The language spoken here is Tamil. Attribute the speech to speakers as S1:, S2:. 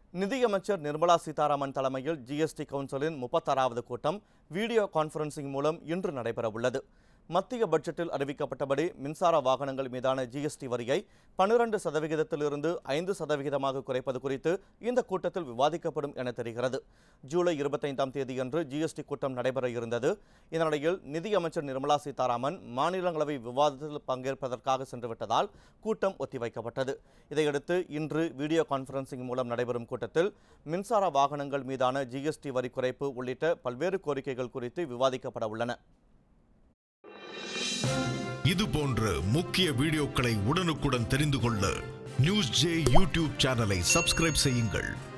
S1: நிதியமைச்சர் நிர்மலா சீதாராமன் தலைமையில் ஜிஎஸ்டி கவுன்சிலின் முப்பத்தாறாவது கூட்டம் வீடியோ கான்ஃபரன்சிங் மூலம் இன்று நடைபெறவுள்ளது மத்திய பட்ஜெட்டில் அறிவிக்கப்பட்டபடி மின்சார வாகனங்கள் மீதான ஜிஎஸ்டி வரியை பன்னிரண்டு சதவிகிதத்திலிருந்து ஐந்து சதவிகிதமாக குறைப்பது குறித்து இந்த கூட்டத்தில் விவாதிக்கப்படும் என தெரிகிறது ஜூலை இருபத்தைந்தாம் தேதியன்று ஜிஎஸ்டி கூட்டம் நடைபெற இருந்தது இதனிடையில் நிதியமைச்சர் நிர்மலா சீதாராமன் மாநிலங்களவை விவாதத்தில் பங்கேற்பதற்காக சென்றுவிட்டதால் கூட்டம் ஒத்திவைக்கப்பட்டது இதையடுத்து இன்று வீடியோ கான்ஃபரன்சிங் மூலம் நடைபெறும் கூட்டத்தில் மின்சார வாகனங்கள் மீதான ஜிஎஸ்டி வரி குறைப்பு உள்ளிட்ட பல்வேறு கோரிக்கைகள் குறித்து விவாதிக்கப்பட உள்ளன
S2: இது போன்ற முக்கிய வீடியோக்களை உடனுக்குடன் தெரிந்து கொள்ள நியூஸ் ஜே யூடியூப் சேனலை சப்ஸ்கிரைப் செய்யுங்கள்